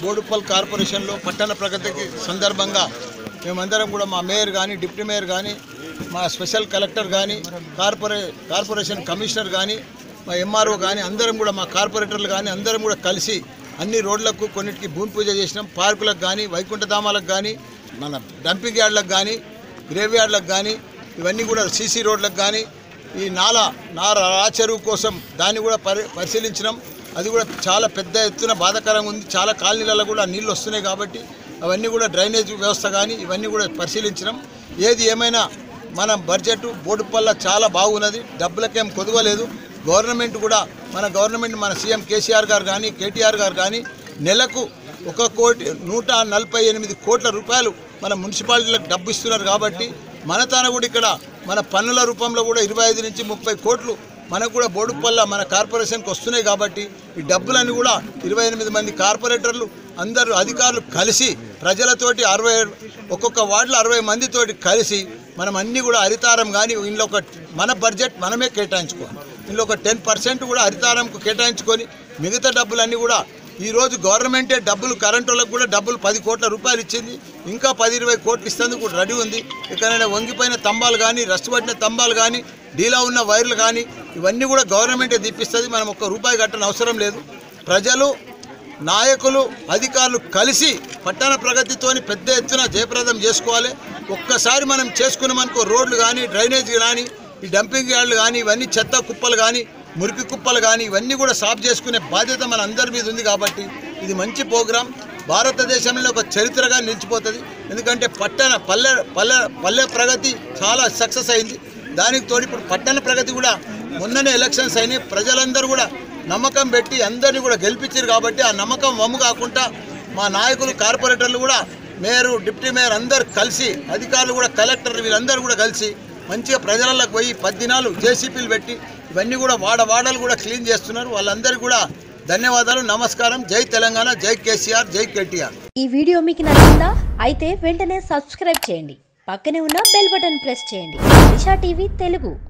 బోడుప్పల్ కార్పొరేషన్లో పట్టణ ప్రగతికి సందర్భంగా మేమందరం కూడా మా మేయర్ కానీ డిప్యూటీ మేయర్ కానీ మా స్పెషల్ కలెక్టర్ కానీ కార్పొరే కార్పొరేషన్ కమిషనర్ కానీ మా ఎంఆర్ఓ కానీ అందరం కూడా మా కార్పొరేటర్లు కానీ అందరం కూడా కలిసి అన్ని రోడ్లకు కొన్నిటికి భూమి పూజ చేసినాం పార్కులకు కానీ వైకుంఠధామాలకు కానీ మన డంపింగ్ యార్డ్లకు కానీ గ్రేవ్ యార్డ్లకు కానీ ఇవన్నీ కూడా సీసీ రోడ్లకు కానీ ఈ నాల నార రాచెరువు కోసం దాన్ని కూడా పరి పరిశీలించినాం అది కూడా చాలా పెద్ద ఎత్తున బాధాకరంగా ఉంది చాలా కాలనీలలో కూడా నీళ్ళు వస్తున్నాయి కాబట్టి అవన్నీ కూడా డ్రైనేజ్ వ్యవస్థ కానీ ఇవన్నీ కూడా పరిశీలించినాం ఏది ఏమైనా మన బడ్జెట్ బోడుపల్ల చాలా బాగున్నది డబ్బులకేం కొదవలేదు గవర్నమెంట్ కూడా మన గవర్నమెంట్ మన సీఎం కేసీఆర్ గారు కానీ కేటీఆర్ గారు కానీ నెలకు ఒక కోటి నూట నలభై ఎనిమిది కోట్ల రూపాయలు మన మున్సిపాలిటీలకు డబ్బు ఇస్తున్నారు కాబట్టి మన తాన కూడా ఇక్కడ మన పన్నుల రూపంలో కూడా ఇరవై ఐదు నుంచి ముప్పై కోట్లు మనకు కూడా బోడుపల్ల మన కార్పొరేషన్కి వస్తున్నాయి కాబట్టి ఈ డబ్బులన్నీ కూడా ఇరవై ఎనిమిది మంది కార్పొరేటర్లు అందరూ అధికారులు కలిసి ప్రజలతోటి అరవై ఒక్కొక్క వార్డులో అరవై మందితోటి కలిసి మనం అన్నీ కూడా హరితారం కానీ ఇందులో ఒక మన బడ్జెట్ మనమే కేటాయించుకోవాలి ఇందులో ఒక టెన్ పర్సెంట్ కూడా హరితారంకు కేటాయించుకొని మిగతా డబ్బులన్నీ కూడా ఈరోజు గవర్నమెంటే డబ్బులు కరెంటు వాళ్ళకు కూడా డబ్బులు పది కోట్ల రూపాయలు ఇచ్చింది ఇంకా పది ఇరవై కోట్లు ఇస్తేందుకు కూడా రెడీ ఉంది ఎక్కడైనా వంగిపోయిన స్తంభాలు కానీ రస్ట్ పట్టిన స్తంభాలు కానీ డీలా ఉన్న వైర్లు కానీ ఇవన్నీ కూడా గవర్నమెంటే తీపిస్తుంది మనం ఒక్క రూపాయి కట్టని అవసరం లేదు ప్రజలు నాయకులు అధికారులు కలిసి పట్టణ ప్రగతితోని పెద్ద ఎత్తున జయప్రదం చేసుకోవాలి ఒక్కసారి మనం చేసుకున్నామనుకో రోడ్లు కానీ డ్రైనేజ్ కానీ ఈ డంపింగ్ యార్డ్లు కానీ ఇవన్నీ చెత్త కుప్పలు కానీ మురికి కుప్పలు కానీ ఇవన్నీ కూడా సాఫ్ చేసుకునే బాధ్యత మన అందరి మీద ఉంది కాబట్టి ఇది మంచి ప్రోగ్రాం భారతదేశంలో ఒక చరిత్రగా నిలిచిపోతుంది ఎందుకంటే పట్టణ పల్లె పల్లె పల్లె ప్రగతి చాలా సక్సెస్ అయింది దానికి తోడు ఇప్పుడు పట్టణ ప్రగతి కూడా మొన్ననే ఎలక్షన్స్ అయినాయి ప్రజలందరూ కూడా నమ్మకం పెట్టి అందరినీ కూడా గెలిపించారు కాబట్టి ఆ నమ్మకం వమ్ము కాకుండా మా నాయకులు కార్పొరేటర్లు కూడా మేయర్ డిప్యూటీ మేయర్ అందరు కలిసి అధికారులు కూడా కలెక్టర్ వీళ్ళందరూ కూడా కలిసి మంచిగా ప్రజలకు పోయి పది దినాలు జేసీపీలు పెట్టి ఇవన్నీ కూడా వాడ వాడలు కూడా క్లీన్ చేస్తున్నారు వాళ్ళందరికీ కూడా ధన్యవాదాలు నమస్కారం జై తెలంగాణ జై కేసీఆర్ జై కేటీఆర్ ఈ వీడియో మీకు నచ్చిందా అయితే వెంటనే సబ్స్క్రైబ్ చేయండి పక్కనే ఉన్న బెల్ బటన్ ప్రెస్ చేయండి దిశా టీవీ తెలుగు